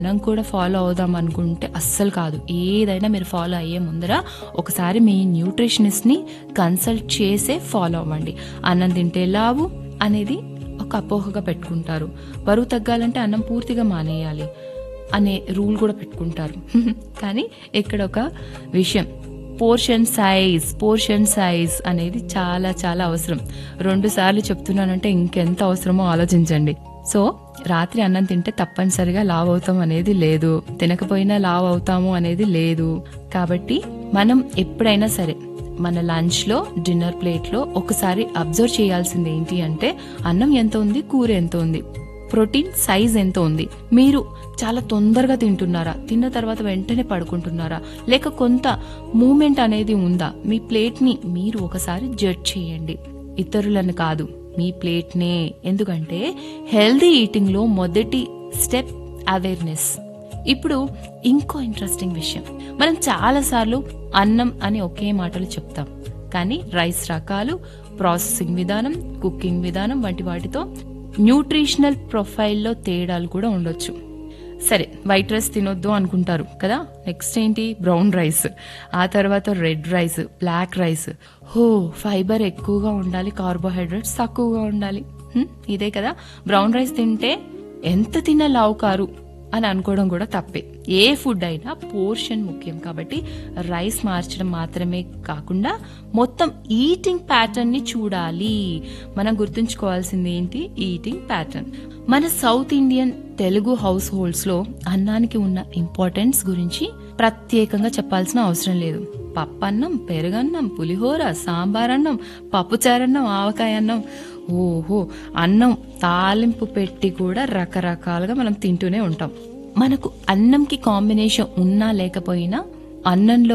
మనం కూడా ఫాలో అవుదాం అనుకుంటే అస్సలు కాదు ఏదైనా మీరు ఫాలో అయ్యే ముందర ఒకసారి మీ న్యూట్రిషనిస్ట్ని కన్సల్ట్ చేసే ఫాలో అవ్వండి అన్నం తింటే లావు అనేది ఒక అపోహగా పెట్టుకుంటారు బరువు తగ్గాలంటే అన్నం పూర్తిగా మానేయాలి అనే రూల్ కూడా పెట్టుకుంటారు కానీ ఇక్కడ ఒక విషయం పోర్షన్ సైజ్ పోర్షన్ సైజ్ అనేది చాలా చాలా అవసరం రెండు సార్లు చెప్తున్నానంటే ఇంకెంత అవసరమో ఆలోచించండి సో రాత్రి అన్నం తింటే తప్పనిసరిగా లావ్ అవుతాం అనేది లేదు తినకపోయినా లావ్ అవుతాము అనేది లేదు కాబట్టి మనం ఎప్పుడైనా సరే మన లంచ్ లో డిన్నర్ ప్లేట్ లో ఒకసారి అబ్జర్వ్ చేయాల్సింది ఏంటి అంటే అన్నం ఎంత ఉంది కూర ఎంత ఉంది ప్రోటీన్ సైజ్ ఎంత ఉంది మీరు చాలా తొందరగా తింటున్నారా తిన్న తర్వాత వెంటనే పడుకుంటున్నారా లేక కొంత మూమెంట్ అనేది ఉందా మీ ప్లేట్ ని మీరు ఒకసారి జడ్జ్ చేయండి ఇతరులను కాదు మీ ప్లేట్ నే ఎందుకంటే హెల్దీ ఈటింగ్ లో మొదటి స్టెప్ అవేర్నెస్ ఇప్పుడు ఇంకో ఇంట్రెస్టింగ్ విషయం మనం చాలాసార్లు అన్నం అని ఒకే మాటలు చెప్తాం కానీ రైస్ రకాలు ప్రాసెసింగ్ విధానం కుకింగ్ విధానం వంటి వాటితో న్యూట్రిషనల్ ప్రొఫైల్లో తేడాలు కూడా ఉండొచ్చు సరే వైట్ రైస్ తినొద్దు అనుకుంటారు కదా నెక్స్ట్ ఏంటి బ్రౌన్ రైస్ ఆ తర్వాత రెడ్ రైస్ బ్లాక్ రైస్ హో ఫైబర్ ఎక్కువగా ఉండాలి కార్బోహైడ్రేట్స్ తక్కువగా ఉండాలి హ్మ్, ఇదే కదా బ్రౌన్ రైస్ తింటే ఎంత తిన్నా లావు కారు అని అనుకోవడం కూడా తప్పే ఏ ఫుడ్ అయినా పోర్షన్ ముఖ్యం కాబట్టి రైస్ మార్చడం మాత్రమే కాకుండా మొత్తం ఈటింగ్ ప్యాటర్న్ ని చూడాలి మనం గుర్తుంచుకోవాల్సింది ఏంటి ఈటింగ్ ప్యాటర్న్ మన south Indian Telugu households లో అన్నానికి ఉన్న ఇంపార్టెన్స్ గురించి ప్రత్యేకంగా చెప్పాల్సిన అవసరం లేదు పప్పన్నం పెరుగన్నం పులిహోర సాంబార్ అన్నం పప్పుచారన్నం ఆవకాయ అన్నం ఓహో అన్నం తాలింపు పెట్టి కూడా రకరకాలుగా మనం తింటూనే ఉంటాం మనకు అన్నంకి కాంబినేషన్ ఉన్నా లేకపోయినా అన్నంలో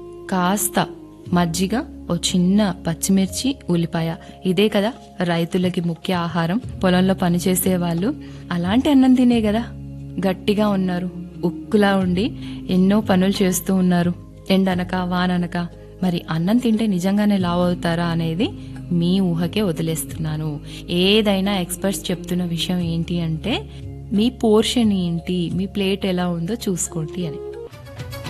కాస్త మజ్జిగ ఓ చిన్న పచ్చిమిర్చి ఉల్లిపాయ ఇదే కదా రైతులకి ముఖ్య ఆహారం పొలంలో పనిచేసే వాళ్ళు అలాంటి అన్నం తినే కదా గట్టిగా ఉన్నారు ఉక్కులా ఉండి ఎన్నో పనులు చేస్తూ ఉన్నారు ఎండనక వాననక మరి అన్నం తింటే నిజంగానే లావ్ అవుతారా అనేది మీ ఊహకే వదిలేస్తున్నాను ఏదైనా ఎక్స్పర్ట్స్ చెప్తున్న విషయం ఏంటి అంటే మీ పోర్షన్ ఏంటి మీ ప్లేట్ ఎలా ఉందో చూసుకోండి అని